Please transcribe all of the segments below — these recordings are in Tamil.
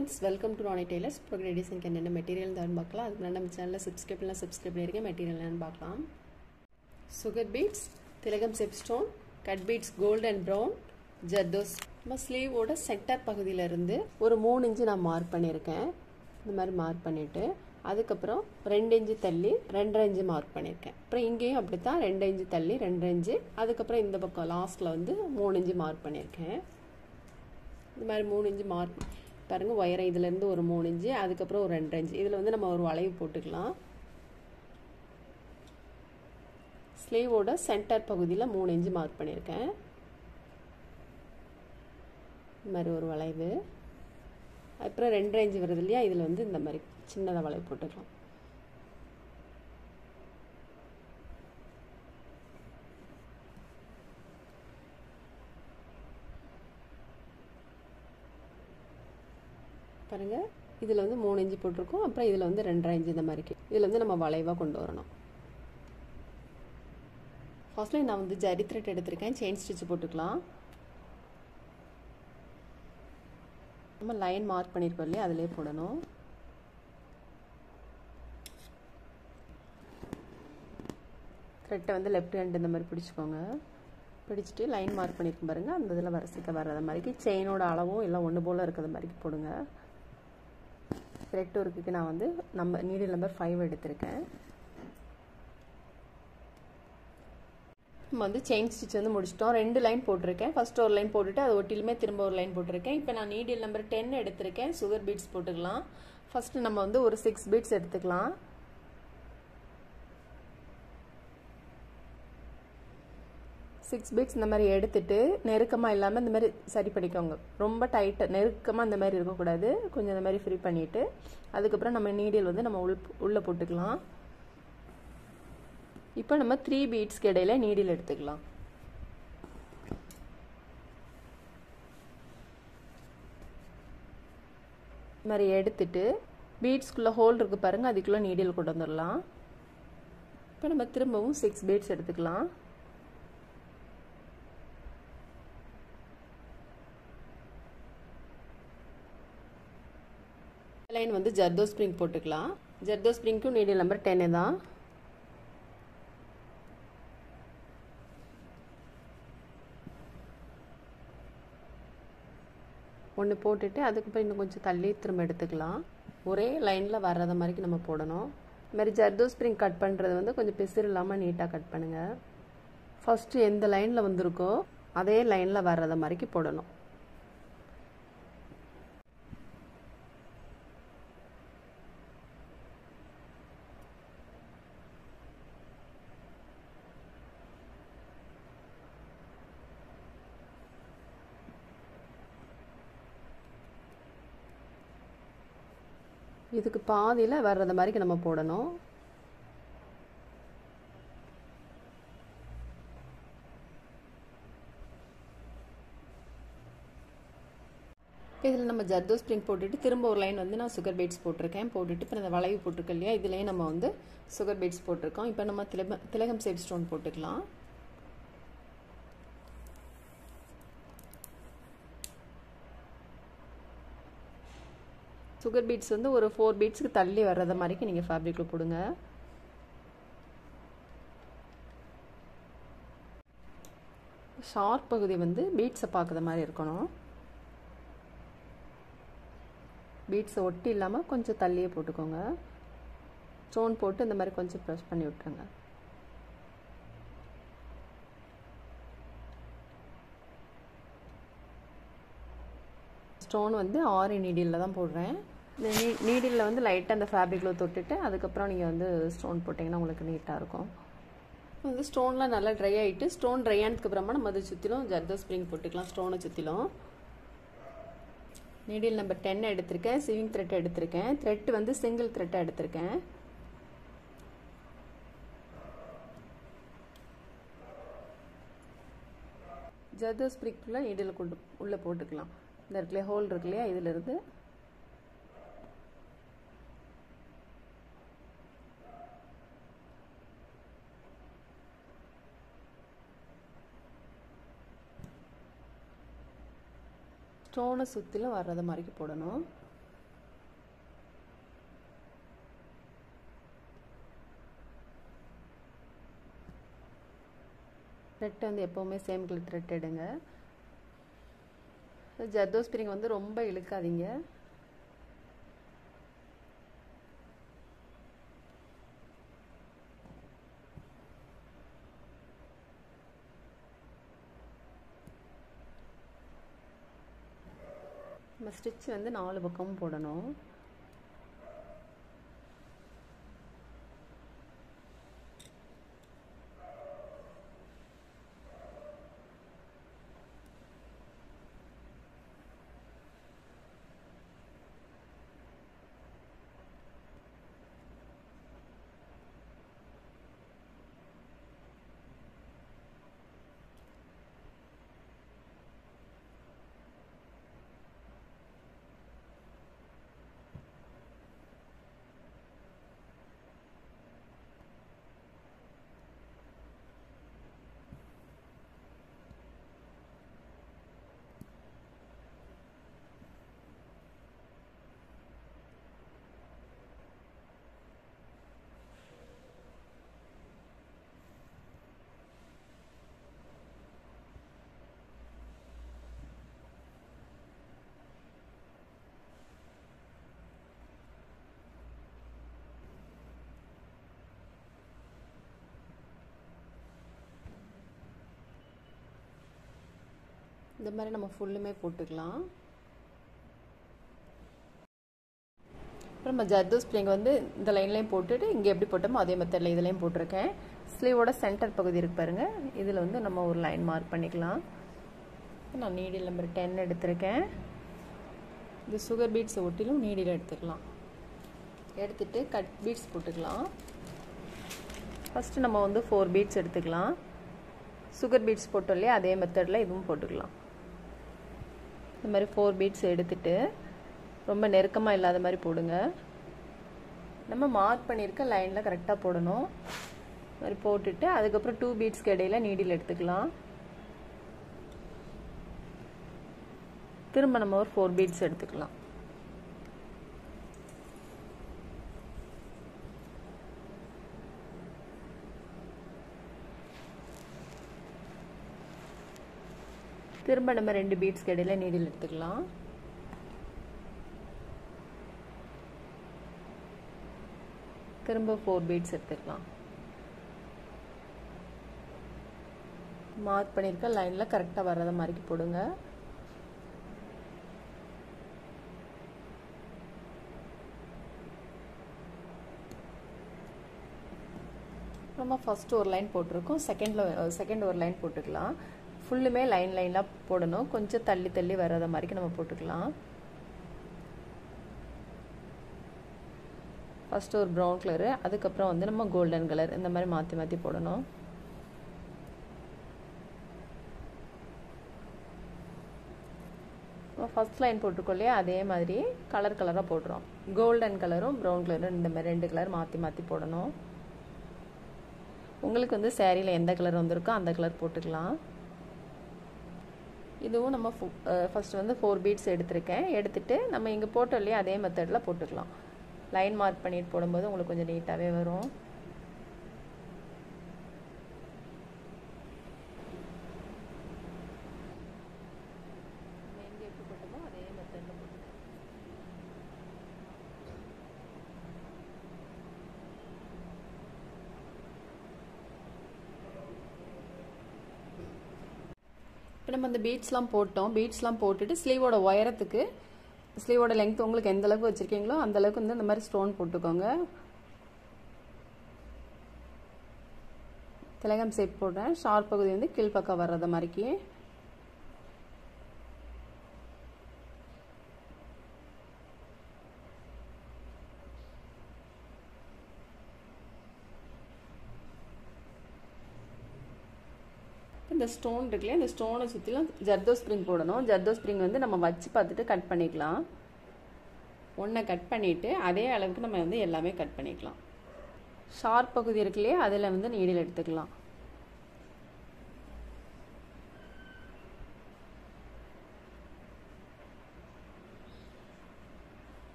friends welcome to Rani tailors ப்ரோக்ரே டிசைனுக்கு என்னென்ன மெட்டீரியல் தான் பார்க்கலாம் அதுக்கு முன்னாடி நம்ம சேனலில் சப்ஸ்கிரைப் பண்ணலாம் சப்ஸ்கிரைப் பண்ணியிருக்கேன் மெட்டீரியல் என்னன்னு பார்க்கலாம் சுகர் பீட்ஸ் திலகம் shape stone cut beads gold and brown ஜர்தோஸ் நம்ம ஸ்லீவோட சென்டர் பகுதியிலேருந்து ஒரு மூணு இன்ச்சு நான் மார்க் பண்ணியிருக்கேன் இந்த மாதிரி மார்க் பண்ணிவிட்டு அதுக்கப்புறம் ரெண்டு இன்ச்சு தள்ளி ரெண்டரை இன்ச்சு மார்க் பண்ணியிருக்கேன் அப்புறம் இங்கேயும் அப்படி தான் ரெண்டு இன்ச்சு தள்ளி ரெண்டரை இன்ச்சு அதுக்கப்புறம் இந்த பக்கம் லாஸ்ட்டில் வந்து மூணு இன்ச்சு மார்க் பண்ணியிருக்கேன் இந்த மாதிரி மூணு இன்ச்சு மார்க் பாருங்கள் ஒயரை இதுலேருந்து ஒரு மூணு இன்ச்சு அதுக்கப்புறம் ஒரு ரெண்டரை இன்ச்சு இதில் வந்து நம்ம ஒரு வளைவு போட்டுக்கலாம் ஸ்லீவோட சென்டர் பகுதியில் மூணு இன்ச்சு மார்க் பண்ணியிருக்கேன் இந்த மாதிரி ஒரு வளைவு அப்புறம் ரெண்டரை இன்ச்சு வருது இல்லையா இதில் வந்து இந்த மாதிரி சின்னதாக வளைவு போட்டுக்கலாம் பாருங்கள் இதில் வந்து மூணு இன்ச்சு போட்டிருக்கோம் அப்புறம் இதில் வந்து ரெண்டரை இன்ச்சு இந்த மாதிரி இதில் வந்து நம்ம வளைவாக கொண்டு வரணும் ஃபர்ஸ்ட்ல நான் வந்து ஜரி த்ரெட் எடுத்திருக்கேன் செயின் ஸ்டிச் போட்டுக்கலாம் நம்ம லைன் மார்க் பண்ணியிருக்கோம் இல்லையா அதிலே போடணும் த்ரெட்டை வந்து லெஃப்ட் ஹேண்ட் இந்த மாதிரி பிடிச்சிக்கோங்க பிடிச்சிட்டு லைன் மார்க் பண்ணியிருக்கோம் பாருங்கள் அந்த இதில் வரிசைக்க வர்றது மாதிரிக்கு செயினோட அளவும் எல்லாம் ஒன்று போல் இருக்கிற மாதிரிக்கு போடுங்க த்ரெட் ஒர்க்குக்கு நான் வந்து நம்ம நீடில் நம்பர் ஃபைவ் எடுத்திருக்கேன் நம்ம வந்து செயின் ஸ்டிச் வந்து முடிச்சிட்டோம் ரெண்டு லைன் போட்டிருக்கேன் ஃபர்ஸ்ட் ஒரு லைன் போட்டுட்டு அது ஒட்டிலுமே திரும்ப ஒரு லைன் போட்டிருக்கேன் இப்போ நான் நீடில் நம்பர் டென் எடுத்திருக்கேன் சுகர் பீட்ஸ் போட்டுக்கலாம் ஃபஸ்ட்டு நம்ம வந்து ஒரு சிக்ஸ் பீட்ஸ் எடுத்துக்கலாம் சிக்ஸ் பீட்ஸ் இந்த மாதிரி எடுத்துட்டு நெருக்கமாக இல்லாமல் இந்த மாதிரி சரி பண்ணிக்கோங்க ரொம்ப டைட்டாக நெருக்கமாக இந்த மாதிரி இருக்கக்கூடாது கொஞ்சம் இந்த மாதிரி ஃப்ரீ பண்ணிவிட்டு அதுக்கப்புறம் நம்ம நீடில் வந்து நம்ம உள் உள்ளே போட்டுக்கலாம் இப்போ நம்ம த்ரீ பீட்ஸ்க்கு இடையில நீடில் எடுத்துக்கலாம் இது மாதிரி எடுத்துட்டு பீட்ஸ்குள்ளே ஹோல் இருக்கு பாருங்கள் அதுக்குள்ளே நீடில் கொண்டு வந்துடலாம் இப்போ நம்ம திரும்பவும் சிக்ஸ் பீட்ஸ் எடுத்துக்கலாம் லைன் வந்து ஜர்தோ ஸ்ப்ரிங் போட்டுக்கலாம் ஜர்தோ ஸ்ப்ரிங்க்கும் நீடில் நம்பர் டென்னு தான் ஒன்று போட்டுட்டு அதுக்கப்புறம் இன்னும் கொஞ்சம் தள்ளி திரும்ப எடுத்துக்கலாம் ஒரே லைனில் வர்றத மாதிரிக்கு நம்ம போடணும் இது மாதிரி ஜர்தோ ஸ்ப்ரிங் கட் பண்ணுறது வந்து கொஞ்சம் பிசிறு இல்லாமல் நீட்டாக கட் பண்ணுங்கள் ஃபஸ்ட்டு எந்த லைனில் வந்திருக்கோ அதே லைனில் வர்றத மாதிரிக்கு போடணும் இதுக்கு பாதியில் வர்றது மாதிரி நம்ம போடணும் இதில் நம்ம ஜர்தோ ஸ்ப்ரிங் போட்டுட்டு திரும்ப ஒரு லைன் வந்து நான் சுகர் பீட்ஸ் போட்டிருக்கேன் போட்டுட்டு இப்போ இந்த வளைவு போட்டிருக்கோம் இல்லையா இதுலேயே நம்ம வந்து சுகர் பீட்ஸ் போட்டிருக்கோம் இப்போ நம்ம திலக திலகம் சேப் ஸ்டோன் போட்டுக்கலாம் சுகர் பீட்ஸ் வந்து ஒரு ஃபோர் பீட்ஸுக்கு தள்ளி வர்றத மாதிரிக்கு நீங்கள் ஃபேப்ரிக்கில் போடுங்க ஷார்ப் பகுதி வந்து பீட்ஸை பார்க்குற மாதிரி இருக்கணும் பீட்ஸை ஒட்டி இல்லாமல் கொஞ்சம் தள்ளியே போட்டுக்கோங்க ஸ்டோன் போட்டு இந்த மாதிரி கொஞ்சம் ப்ரெஸ் பண்ணி விட்டுருங்க ஸ்டோன் வந்து ஆரி நீடிலில் தான் போடுறேன் இந்த நீ நீடிலில் வந்து லைட்டாக அந்த ஃபேப்ரிக்கில் தொட்டுட்டு அதுக்கப்புறம் நீங்கள் வந்து ஸ்டோன் போட்டிங்கன்னா உங்களுக்கு நீட்டாக இருக்கும் வந்து ஸ்டோன்லாம் நல்லா ட்ரை ஆகிட்டு ஸ்டோன் ட்ரை ஆனதுக்கு அப்புறமா நம்ம அதை சுற்றிலும் ஜர்தோ ஸ்ப்ரிங் போட்டுக்கலாம் ஸ்டோனை சுற்றிலும் நீடில் நம்பர் டென் எடுத்திருக்கேன் சிவிங் த்ரெட் எடுத்திருக்கேன் த்ரெட் வந்து சிங்கிள் த்ரெட்டாக எடுத்திருக்கேன் ஜர்தோ ஸ்ப்ரிங்கில் நீடில் கொண்டு உள்ளே போட்டுக்கலாம் இந்த இடத்துல ஹோல் இருக்கு இல்லையா இதிலிருந்து ஸ்டோனை சுற்றிலும் வர்றத மாதிரிக்கு போடணும் த்ரெட் வந்து எப்போவுமே சேம் கலர் த்ரெட் எடுங்க ஜர்தோ ஸ்ப்ரிங் வந்து ரொம்ப இழுக்காதீங்க நம்ம ஸ்டிச் வந்து நாலு பக்கமும் போடணும் இந்த மாதிரி நம்ம ஃபுல்லுமே போட்டுக்கலாம் அப்புறம் நம்ம ஜர்தோ ஸ்ப்ரிங் வந்து இந்த லைன்லேயும் போட்டுட்டு இங்கே எப்படி போட்டோமோ அதே மெத்தடில் இதுலேயும் போட்டிருக்கேன் ஸ்லீவோட சென்டர் பகுதி இருக்கு பாருங்கள் இதில் வந்து நம்ம ஒரு லைன் மார்க் பண்ணிக்கலாம் நான் நீடில் நம்பர் டென் எடுத்திருக்கேன் இந்த சுகர் பீட்ஸை ஒட்டிலும் நீடில் எடுத்துக்கலாம் எடுத்துட்டு கட் பீட்ஸ் போட்டுக்கலாம் ஃபஸ்ட்டு நம்ம வந்து ஃபோர் பீட்ஸ் எடுத்துக்கலாம் சுகர் பீட்ஸ் போட்டோம் இல்லையா அதே மெத்தடில் இதுவும் போட்டுக்கலாம் இந்த மாதிரி ஃபோர் பீட்ஸ் எடுத்துட்டு ரொம்ப நெருக்கமாக இல்லாத மாதிரி போடுங்க நம்ம மார்க் பண்ணியிருக்க லைனில் கரெக்டாக போடணும் மாதிரி போட்டுட்டு அதுக்கப்புறம் டூ பீட்ஸ்க்கு இடையில நீடில் எடுத்துக்கலாம் திரும்ப நம்ம ஒரு ஃபோர் பீட்ஸ் எடுத்துக்கலாம் திரும்ப நம்ம ரெண்டு பீட்ஸ்க்கு இடையில நீடில் எடுத்துக்கலாம் திரும்ப ஃபோர் பீட்ஸ் எடுத்துக்கலாம் மார்க் பண்ணியிருக்க லைனில் கரெக்டாக வர்றத மாதிரி போடுங்க நம்ம ஃபஸ்ட்டு ஒரு லைன் போட்டிருக்கோம் செகண்டில் செகண்ட் ஒரு லைன் போட்டுக்கலாம் ஃபுல்லுமே லைன் லைனாக போடணும் கொஞ்சம் தள்ளி தள்ளி வர்றத மாதிரிக்கு நம்ம போட்டுக்கலாம் ஃபஸ்ட்டு ஒரு ப்ரௌன் கலரு அதுக்கப்புறம் வந்து நம்ம கோல்டன் கலர் இந்த மாதிரி மாற்றி மாற்றி போடணும் ஃபஸ்ட் லைன் போட்டிருக்கோம் இல்லையா அதே மாதிரி கலர் கலராக போடுறோம் கோல்டன் கலரும் ப்ரௌன் கலரும் இந்த மாதிரி ரெண்டு கலர் மாற்றி மாற்றி போடணும் உங்களுக்கு வந்து சேரீயில் எந்த கலர் வந்திருக்கோ அந்த கலர் போட்டுக்கலாம் இதுவும் நம்ம ஃபஸ்ட் வந்து ஃபோர் பீட்ஸ் எடுத்திருக்கேன் எடுத்துட்டு நம்ம இங்கே போட்டோம் இல்லையா அதே மெத்தடில் போட்டுக்கலாம் லைன் மார்க் பண்ணிட்டு போடும்போது உங்களுக்கு கொஞ்சம் நீட்டாகவே வரும் எங்கே எப்படி போட்டோமோ அதே மெத்தடில் போட்டுக்கலாம் இப்போ நம்ம இந்த பீட்ஸ்லாம் போட்டோம் பீட்ஸ்லாம் போட்டுட்டு ஸ்லீவோட உயரத்துக்கு ஸ்லீவோட லெங்த் உங்களுக்கு எந்த அளவுக்கு வச்சுருக்கீங்களோ அந்த அளவுக்கு வந்து இந்த மாதிரி ஸ்டோன் போட்டுக்கோங்க திலகம் ஷேப் போடுறேன் ஷார்ப் பகுதி வந்து கீழ்ப்பக்கம் வர்றத மாதிரிக்கு இந்த ஸ்டோன் இருக்குல்லையா இந்த ஸ்டோனை சுற்றிலும் ஜர்தோ ஸ்ப்ரிங் போடணும் ஜர்தோ ஸ்ப்ரிங் வந்து நம்ம வச்சு பார்த்துட்டு கட் பண்ணிக்கலாம் ஒன்றை கட் பண்ணிவிட்டு அதே அளவுக்கு நம்ம வந்து எல்லாமே கட் பண்ணிக்கலாம் ஷார்ப் பகுதி இருக்கு இல்லையா அதில் வந்து நீடில் எடுத்துக்கலாம்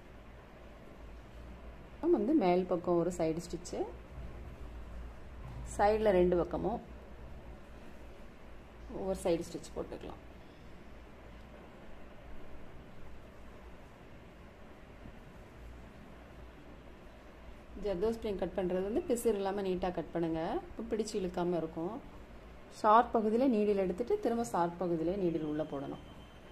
வந்து மேல் பக்கம் ஒரு சைடு ஸ்டிச்சு சைடில் ரெண்டு பக்கமும் ஒவ்வொரு சைடு ஸ்டிச் போட்டுக்கலாம் ஜர்தோஸ் பிளிங் கட் பண்ணுறது வந்து பிசிறு இல்லாமல் நீட்டாக கட் பண்ணுங்கள் இப்போ பிடிச்சி இழுக்காமல் இருக்கும் ஷார்ப் பகுதியில் நீடில் எடுத்துகிட்டு திரும்ப ஷார்ப் பகுதியில் நீடில் உள்ளே போடணும்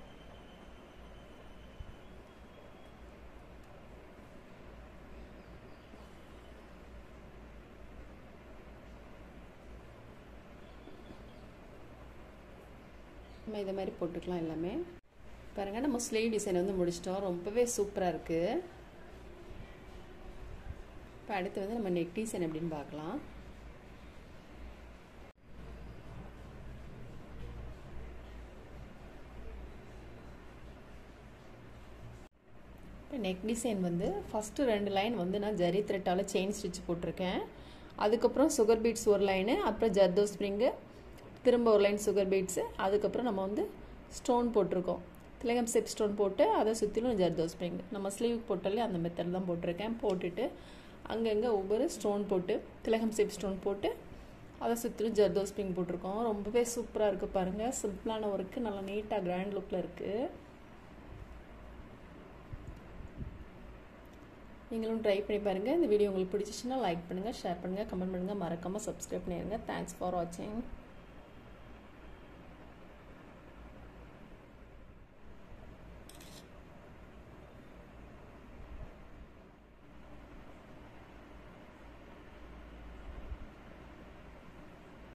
நம்ம இதை மாதிரி போட்டுக்கலாம் எல்லாமே பாருங்கள் நம்ம ஸ்லீவ் டிசைன் வந்து முடிச்சிட்டோம் ரொம்பவே சூப்பராக இருக்குது இப்போ அடுத்து வந்து நம்ம நெக் டிசைன் எப்படின்னு பார்க்கலாம் இப்போ நெக் டிசைன் வந்து ஃபஸ்ட்டு ரெண்டு லைன் வந்து நான் ஜரி த்ரெட்டால் செயின் ஸ்டிச் போட்டிருக்கேன் அதுக்கப்புறம் சுகர் பீட்ஸ் ஒரு லைனு அப்புறம் ஜர்தோ ஸ்ப்ரிங்கு திரும்ப ஒரு லைன் சுகர் பீட்ஸு அதுக்கப்புறம் நம்ம வந்து ஸ்டோன் போட்டிருக்கோம் திலகம் செப் ஸ்டோன் போட்டு அதை சுற்றிலும் ஜர்தோ ஸ்ப்ரிங் நம்ம ஸ்லீவ் போட்டாலே அந்த மெத்தட் தான் போட்டிருக்கேன் போட்டுட்டு அங்கங்கே ஒவ்வொரு ஸ்டோன் போட்டு திலகம் செப் ஸ்டோன் போட்டு அதை சுற்றிலும் ஜர்தோ ஸ்ப்ரிங் போட்டிருக்கோம் ரொம்பவே சூப்பராக இருக்குது பாருங்கள் சிம்பிளான ஒர்க்கு நல்லா நீட்டாக கிராண்ட் லுக்கில் இருக்குது நீங்களும் ட்ரை பண்ணி பாருங்கள் இந்த வீடியோ உங்களுக்கு பிடிச்சிச்சுன்னா லைக் பண்ணுங்கள் ஷேர் பண்ணுங்கள் கமெண்ட் பண்ணுங்கள் மறக்காமல் சப்ஸ்கிரைப் பண்ணிடுங்க தேங்க்ஸ் ஃபார் வாட்சிங்